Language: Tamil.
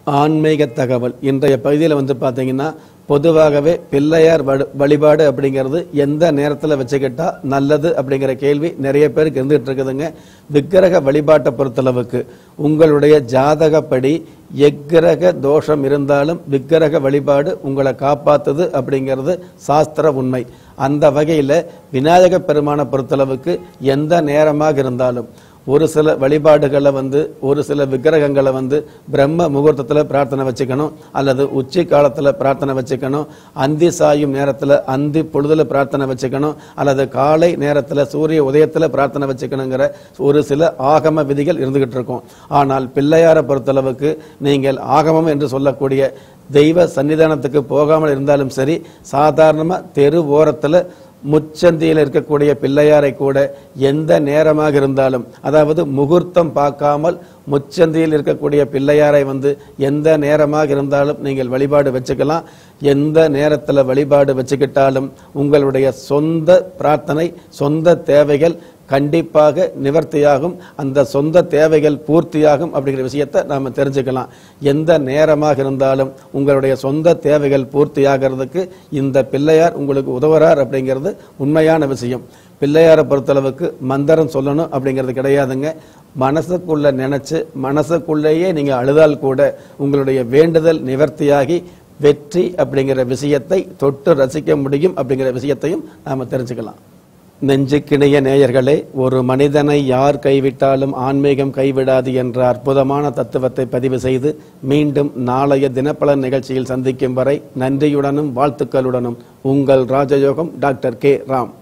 ஆன்மீக தகவல் இன்றைய பகுதியில் வந்து பார்த்தீங்கன்னா பொதுவாகவே பிள்ளையார் வழி- வழிபாடு அப்படிங்கிறது எந்த நேரத்தில் வச்சுக்கிட்டா நல்லது அப்படிங்கிற கேள்வி நிறைய பேருக்கு இருந்துகிட்டு இருக்குதுங்க விக்கிரக வழிபாட்டை பொறுத்தளவுக்கு உங்களுடைய ஜாதகப்படி எக்கிரக தோஷம் இருந்தாலும் விக்கிரக வழிபாடு உங்களை காப்பாத்துது அப்படிங்கிறது சாஸ்திர உண்மை அந்த வகையில் விநாயக பெருமானை பொறுத்தளவுக்கு எந்த நேரமாக இருந்தாலும் ஒரு சில வழிபாடுகளை வந்து ஒரு சில விக்கிரகங்களை வந்து பிரம்ம முகூர்த்தத்தில் பிரார்த்தனை வச்சுக்கணும் அல்லது உச்சி காலத்தில் பிரார்த்தனை வச்சுக்கணும் அந்தி சாயும் நேரத்தில் அந்தி பொழுதுல பிரார்த்தனை வச்சுக்கணும் அல்லது காலை நேரத்தில் சூரிய உதயத்தில் பிரார்த்தனை வச்சுக்கணுங்கிற ஒரு சில ஆகம விதிகள் இருந்துகிட்டு இருக்கும் ஆனால் பிள்ளையாரை பொறுத்தளவுக்கு நீங்கள் ஆகமம் என்று சொல்லக்கூடிய தெய்வ சன்னிதானத்துக்கு போகாமல் இருந்தாலும் சரி சாதாரணமாக தெரு ஓரத்தில் முச்சந்தியில் இருக்கக்கூடிய பிள்ளையாரை கூட எந்த நேரமாக இருந்தாலும் அதாவது முகூர்த்தம் பார்க்காமல் முச்சந்தியில் இருக்கக்கூடிய பிள்ளையாரை வந்து எந்த நேரமாக இருந்தாலும் நீங்கள் வழிபாடு வச்சுக்கலாம் எந்த நேரத்தில் வழிபாடு வச்சுக்கிட்டாலும் உங்களுடைய சொந்த பிரார்த்தனை சொந்த தேவைகள் கண்டிப்பாக நிவர்த்தியாகும் அந்த சொந்த தேவைகள் பூர்த்தியாகும் அப்படிங்கிற விஷயத்தை நாம் தெரிஞ்சுக்கலாம் எந்த நேரமாக இருந்தாலும் உங்களுடைய சொந்த தேவைகள் பூர்த்தியாகிறதுக்கு இந்த பிள்ளையார் உங்களுக்கு உதவுறார் அப்படிங்கிறது உண்மையான விஷயம் பிள்ளையாரை பொறுத்தளவுக்கு மந்திரம் சொல்லணும் அப்படிங்கிறது கிடையாதுங்க மனசுக்குள்ள நினைச்சு மனசுக்குள்ளேயே நீங்க அழுதால் கூட உங்களுடைய வேண்டுதல் நிவர்த்தியாகி வெற்றி அப்படிங்கிற விஷயத்தை தொட்டு ரசிக்க முடியும் அப்படிங்கிற விஷயத்தையும் நாம தெரிஞ்சுக்கலாம் நெஞ்சுக்கிணைய நேயர்களே ஒரு மனிதனை யார் கைவிட்டாலும் ஆன்மீகம் கைவிடாது என்ற அற்புதமான தத்துவத்தை பதிவு செய்து மீண்டும் நாளைய தினப்பலன் நிகழ்ச்சியில் சந்திக்கும் வரை நன்றியுடனும் வாழ்த்துக்களுடனும் உங்கள் ராஜயோகம் டாக்டர் கே ராம்